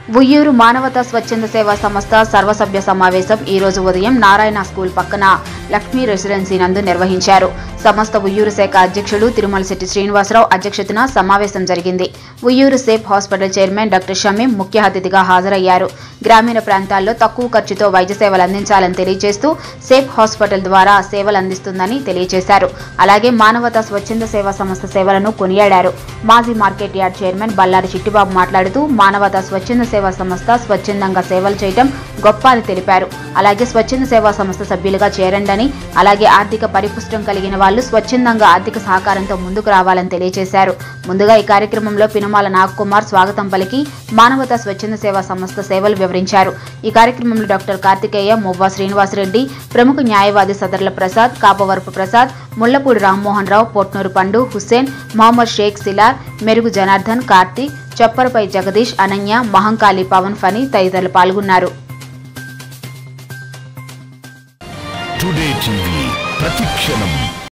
ఉయ్యూరు మానవతా స్వచ్ఛంద సేవా సంస్థ సర్వసభ్య సమావేశం ఈ రోజు ఉదయం నారాయణ స్కూల్ పక్కన లక్ష్మీ రెసిడెన్సీ నందు నిర్వహించారు సమస్త ఉయ్యూరు శాఖ అధ్యక్షుడు తిరుమలశెట్టి శ్రీనివాసరావు అధ్యక్షతన సమావేశం జరిగింది Vuyyuru safe hospital chairman doctor Shamim ముఖ్య అతిథిగా హాజరయ్యారు గ్రామీణ ప్రాంతాల్లో తక్కువ ఖర్చుతో వైద్య సేవలు అందించాలని తెలియజేస్తూ సేఫ్ హాస్పిటల్ ద్వారా సేవలు అందిస్తుందని తెలియజేశారు అలాగే మానవతా స్వచ్ఛంద సేవా సంస్థ సేవలను కొనియాడారు మాజీ market yard chairman Ballari Chittibabu మాట్లాడుతూ మానవతా స్వచ్ఛంద సేవా సంస్థ స్వచ్ఛందంగా సేవలు చేయడం గొప్ప అని తెలిపారు అలాగే స్వచ్ఛంద సేవా సంస్థ సభ్యులుగా చేరండని అలాగే ఆర్థిక పరిపుష్టం కలిగిన వాళ్ళు స్వచ్ఛందంగా ఆర్థిక సహకారంతో ముందుకు రావాలని తెలియజేశారు ముందుగా ఈ కార్యక్రమంలో పినమాల నాగకుమార్ స్వాగతం పలికి మానవతా స్వచ్ఛంద సేవా సంస్థ సేవలు వివరించారు ఈ కార్యక్రమంలో డాక్టర్ కార్తికేయ మువ్వా శ్రీనివాసరెడ్డి ప్రముఖ న్యాయవాది సదర్ల ప్రసాద్ కాపవరపు ప్రసాద్ ముళ్లపూడి రామ్మోహన్ రావు పొట్నూరు పండు హుస్సేన్ మహమ్మద్ షేక్ సిలార్ మెరుగు జనార్దన్ కార్తీక్ చప్పరపై జగదీష్ అనన్య మహంకాళి పవన్ ఫణి తదితరులు పాల్గొన్నారు టుడే టీవీ ప్రతిక్షణం